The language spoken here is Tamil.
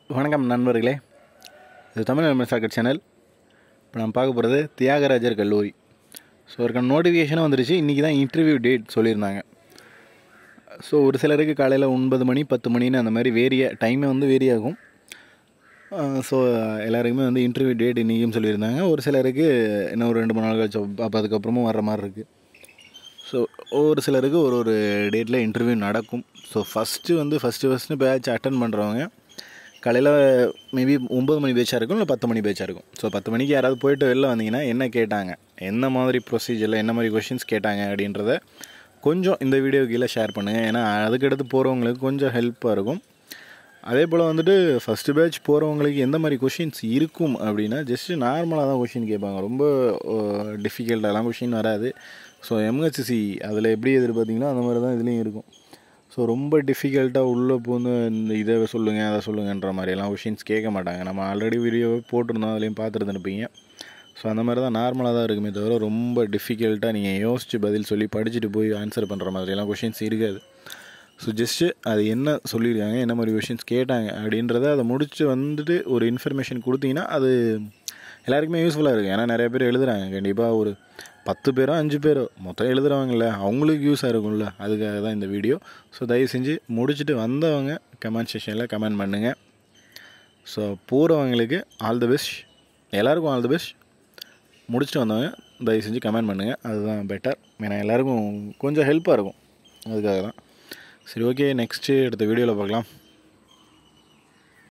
வணக்கம் நண்பர்களே இது தமிழ் நண்பர் சாக்கெட் சேனல் இப்போ நம்ம பார்க்க போகிறது தியாகராஜர் கல்லூரி ஸோ அதுக்கான நோட்டிஃபிகேஷனும் வந்துருச்சு இன்றைக்கி தான் இன்டர்வியூ டேட் சொல்லியிருந்தாங்க ஸோ ஒரு சிலருக்கு காலையில் ஒன்பது மணி பத்து மணின்னு அந்த மாதிரி வேரிய டைமே வந்து வேரி ஆகும் ஸோ எல்லாருக்குமே வந்து இன்டர்வியூ டேட் இன்றைக்கும் சொல்லியிருந்தாங்க ஒரு சிலருக்கு இன்னும் ஒரு ரெண்டு மூணு நாள் கழிச்சு அப்போ அதுக்கப்புறமும் வர்ற மாதிரி இருக்குது ஸோ ஒவ்வொரு சிலருக்கு ஒரு ஒரு டேட்டில் இன்டர்வியூ நடக்கும் ஸோ ஃபஸ்ட்டு வந்து ஃபஸ்ட்டு ஃபஸ்ட்டு பேட்ச் அட்டன் பண்ணுறவங்க காலையில் மேபி ஒம்பது மணி பேச்சாக இருக்கும் இல்லை பத்து மணி பேச்சாக இருக்கும் ஸோ பத்து மணிக்கு யாராவது போயிட்டு வெளில வந்தீங்கன்னா என்ன கேட்டாங்க என்ன மாதிரி ப்ரொசீஜரில் என்ன மாதிரி கொஷின்ஸ் கேட்டாங்க அப்படின்றத கொஞ்சம் இந்த வீடியோ கீழே ஷேர் பண்ணுங்கள் ஏன்னா அதுக்கடுத்து போகிறவங்களுக்கு கொஞ்சம் ஹெல்ப்பாக இருக்கும் அதே போல் வந்துட்டு ஃபஸ்ட்டு பேட்ச் போகிறவங்களுக்கு எந்த மாதிரி கொஷின்ஸ் இருக்கும் அப்படின்னா ஜஸ்ட்டு நார்மலாக தான் கொஷின் கேட்பாங்க ரொம்ப டிஃபிகல்ட்டாலாம் கொஷின் வராது ஸோ எம்ஹெச்சிசி அதில் எப்படி எதிர்பார்த்தீங்களோ அந்த மாதிரி தான் இதுலேயும் இருக்கும் ஸோ ரொம்ப டிஃபிகல்ட்டாக உள்ளே போந்து இந்த இதை சொல்லுங்கள் அதை சொல்லுங்கன்ற மாதிரியெல்லாம் கொஷின்ஸ் கேட்க மாட்டாங்க நம்ம ஆல்ரெடி வீடியோவை போட்டிருந்தோம் அதுலேயும் பார்த்துருந்துருப்பீங்க ஸோ அந்த மாதிரி தான் நார்மலாக தான் இருக்குமே தவிர ரொம்ப டிஃபிகல்ட்டாக நீங்கள் யோசித்து பதில் சொல்லி படிச்சுட்டு போய் ஆன்சர் பண்ணுற மாதிரியெல்லாம் கொஷின்ஸ் இருக்காது ஸோ ஜஸ்ட்டு அது என்ன சொல்லியிருக்காங்க என்ன மாதிரி கொஷின்ஸ் கேட்டாங்க அப்படின்றத அதை முடிச்சு வந்துட்டு ஒரு இன்ஃபர்மேஷன் கொடுத்தீங்கன்னா அது எல்லாருக்குமே யூஸ்ஃபுல்லாக இருக்குது ஏன்னா நிறைய பேர் எழுதுகிறாங்க கண்டிப்பாக ஒரு பத்து பேரோ அஞ்சு பேரோ மொத்தம் எழுதுகிறவங்கள அவங்களுக்கு யூஸாக இருக்கும்ல அதுக்காக தான் இந்த வீடியோ ஸோ தயவு செஞ்சு முடிச்சுட்டு வந்தவங்க கமெண்ட் செஷனில் கமெண்ட் பண்ணுங்கள் ஸோ போகிறவங்களுக்கு ஆல் தி பெஸ்ட் எல்லாருக்கும் ஆல் தி பெஸ்ட் முடிச்சுட்டு வந்தவங்க தயவு செஞ்சு கமெண்ட் பண்ணுங்கள் அதுதான் பெட்டர் ஏன்னா எல்லாருக்கும் கொஞ்சம் ஹெல்ப்பாக இருக்கும் அதுக்காக தான் சரி ஓகே நெக்ஸ்ட்டு அடுத்த வீடியோவில் பார்க்கலாம்